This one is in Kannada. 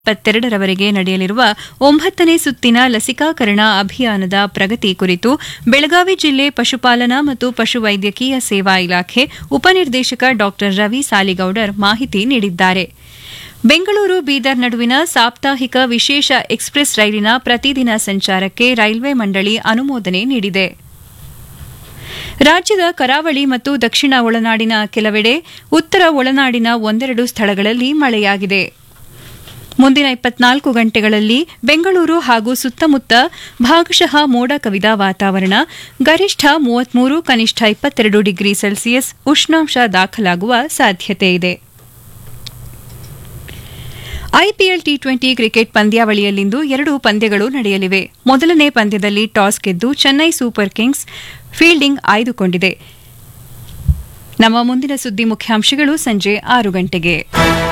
ಇಪ್ಪತ್ತೆರಡರವರೆಗೆ ನಡೆಯಲಿರುವ ಒಂಬತ್ತನೇ ಸುತ್ತಿನ ಲಸಿಕಾಕರಣ ಅಭಿಯಾನದ ಪ್ರಗತಿ ಕುರಿತು ಬೆಳಗಾವಿ ಜಿಲ್ಲೆ ಪಶುಪಾಲನಾ ಮತ್ತು ಪಶುವೈದ್ಯಕೀಯ ಸೇವಾ ಇಲಾಖೆ ಉಪನಿರ್ದೇಶಕ ಡಾ ರವಿ ಸಾಲಿಗೌಡರ್ ಮಾಹಿತಿ ನೀಡಿದ್ದಾರೆ ಬೆಂಗಳೂರು ಬೀದರ್ ನಡುವಿನ ಸಾಪ್ತಾಹಿಕ ವಿಶೇಷ ಎಕ್ಸ್ಪ್ರೆಸ್ ರೈಲಿನ ಪ್ರತಿದಿನ ಸಂಚಾರಕ್ಕೆ ರೈಲ್ವೆ ಮಂಡಳಿ ಅನುಮೋದನೆ ನೀಡಿದೆ ರಾಜ್ಯದ ಕರಾವಳಿ ಮತ್ತು ದಕ್ಷಿಣ ಒಳನಾಡಿನ ಕೆಲವೆಡೆ ಉತ್ತರ ಒಳನಾಡಿನ ಒಂದೆರಡು ಸ್ಥಳಗಳಲ್ಲಿ ಮಳೆಯಾಗಿದೆ ಮುಂದಿನ ಇಪ್ಪತ್ನಾಲ್ಕು ಗಂಟೆಗಳಲ್ಲಿ ಬೆಂಗಳೂರು ಹಾಗೂ ಸುತ್ತಮುತ್ತ ಭಾಗಶಃ ಮೋಡ ಕವಿದ ವಾತಾವರಣ ಗರಿಷ್ಠ ಮೂವತ್ಮೂರು ಕನಿಷ್ಠ ಇಪ್ಪತ್ತೆರಡು ಡಿಗ್ರಿ ಸೆಲ್ಸಿಯಸ್ ಉಷ್ಣಾಂಶ ದಾಖಲಾಗುವ ಸಾಧ್ಯತೆಯಿದೆ ಐಪಿಎಲ್ ಟಿ ಟ್ವೆಂಟಿ ಕ್ರಿಕೆಟ್ ಪಂದ್ಯಾವಳಿಯಲ್ಲಿಂದು ಎರಡು ಪಂದ್ಯಗಳು ನಡೆಯಲಿವೆ ಮೊದಲನೇ ಪಂದ್ಯದಲ್ಲಿ ಟಾಸ್ ಗೆದ್ದು ಚೆನ್ನೈ ಸೂಪರ್ ಕಿಂಗ್ಸ್ ಫೀಲ್ಡಿಂಗ್ ಆಯ್ದುಕೊಂಡಿದೆ ನಮ್ಮ ಮುಂದಿನ ಸುದ್ದಿ ಮುಖ್ಯಾಂಶಗಳು ಸಂಜೆ ಆರು ಗಂಟೆಗೆ